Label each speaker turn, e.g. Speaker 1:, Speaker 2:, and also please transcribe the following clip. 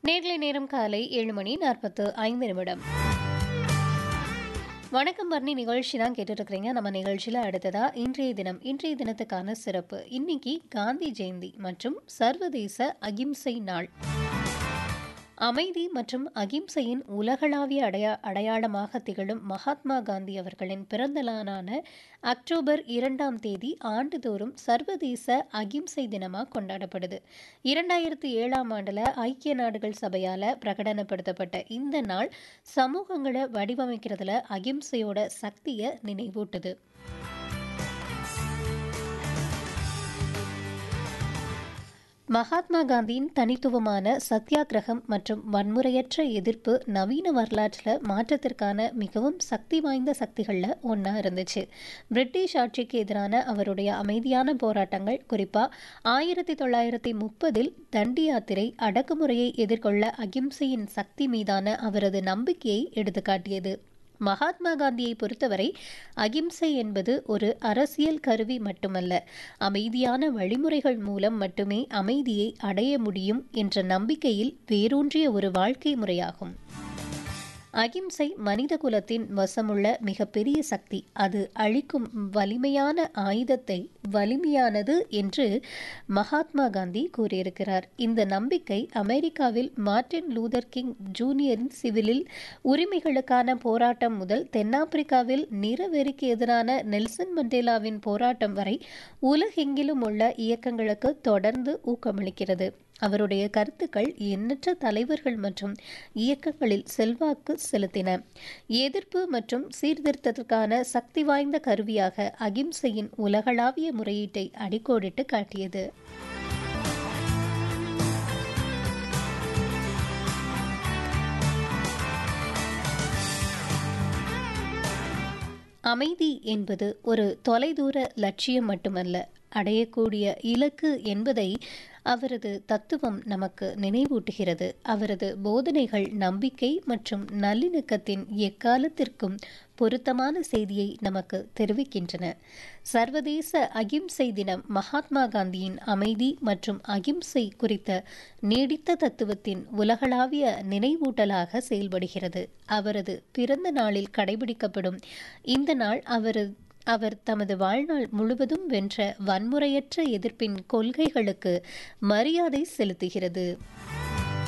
Speaker 1: நேர்லை நேரம் காலை ஏழு மணி நாற்பத்து ஐந்து நிமிடம் வணக்கம் பர்ணி நிகழ்ச்சி தான் கேட்டுருக்கிறீங்க நம்ம நிகழ்ச்சியில் அடுத்ததா இன்றைய தினம் இன்றைய தினத்துக்கான சிறப்பு இன்னைக்கு காந்தி ஜெயந்தி மற்றும் சர்வதேச அகிம்சை நாள் அமைதி மற்றும் அகிம்சையின் உலகளாவிய அடையா அடையாளமாக திகழும் மகாத்மா காந்தி அவர்களின் பிறந்த நாளான அக்டோபர் இரண்டாம் தேதி ஆண்டுதோறும் சர்வதேச அகிம்சை தினமாக கொண்டாடப்படுது இரண்டாயிரத்தி ஏழாம் ஆண்டில் ஐக்கிய நாடுகள் சபையால் பிரகடனப்படுத்தப்பட்ட இந்த நாள் சமூகங்களை வடிவமைக்கிறதுல அகிம்சையோட சக்தியை நினைவூட்டுது மகாத்மா காந்தியின் தனித்துவமான சத்தியாகிரகம் மற்றும் வன்முறையற்ற எதிர்ப்பு நவீன வரலாற்றில் மாற்றத்திற்கான மிகவும் சக்தி வாய்ந்த சக்திகளில் ஒன்றா இருந்துச்சு பிரிட்டிஷ் ஆட்சிக்கு எதிரான அவருடைய அமைதியான போராட்டங்கள் குறிப்பாக ஆயிரத்தி தொள்ளாயிரத்தி முப்பதில் தண்டி யாத்திரை அடக்குமுறையை எதிர்கொள்ள அகிம்சையின் சக்தி மீதான அவரது நம்பிக்கையை எடுத்துக்காட்டியது மகாத்மா காந்தியை பொறுத்தவரை அகிம்சை என்பது ஒரு அரசியல் கருவி மட்டுமல்ல அமைதியான வழிமுறைகள் மூலம் மட்டுமே அமைதியை அடைய முடியும் என்ற நம்பிக்கையில் வேரூன்றிய ஒரு வாழ்க்கை முறையாகும் அகிம்சை மனித குலத்தின் வசமுள்ள மிகப்பெரிய சக்தி அது அழிக்கும் வலிமையான ஆயுதத்தை வலிமையானது என்று மகாத்மா காந்தி கூறியிருக்கிறார் இந்த நம்பிக்கை அமெரிக்காவில் மார்ட்டின் லூதர் கிங் ஜூனியரின் சிவிலில் உரிமைகளுக்கான போராட்டம் முதல் தென்னாப்பிரிக்காவில் நிறவெறிக்கு எதிரான நெல்சன் மண்டேலாவின் போராட்டம் வரை உலகெங்கிலும் உள்ள இயக்கங்களுக்கு தொடர்ந்து ஊக்கமளிக்கிறது அவருடைய கருத்துக்கள் எண்ணற்ற தலைவர்கள் மற்றும் இயக்கங்களில் செல்வாக்கு செலுத்தின எதிர்ப்பு மற்றும் சீர்திருத்தத்திற்கான சக்தி வாய்ந்த கருவியாக அகிம்சையின் உலகளாவிய முறையீட்டை அடிக்கோடிட்டு காட்டியது அமைதி என்பது ஒரு தொலைதூர லட்சியம் மட்டுமல்ல அடையக்கூடிய இலக்கு என்பதை அவரது தத்துவம் நமக்கு நினைவூட்டுகிறது அவரது போதனைகள் நம்பிக்கை மற்றும் நல்லிணக்கத்தின் எக்காலத்திற்கும் பொருத்தமான செய்தியை நமக்கு தெரிவிக்கின்றன சர்வதேச அகிம்சை தினம் மகாத்மா காந்தியின் அமைதி மற்றும் அகிம்சை குறித்த நீடித்த தத்துவத்தின் உலகளாவிய நினைவூட்டலாக செயல்படுகிறது அவரது பிறந்த நாளில் கடைபிடிக்கப்படும் இந்த நாள் அவரது அவர் தமது வாழ்நாள் முழுவதும் வென்ற வன்முறையற்ற எதிர்ப்பின் கொள்கைகளுக்கு மரியாதை செலுத்துகிறது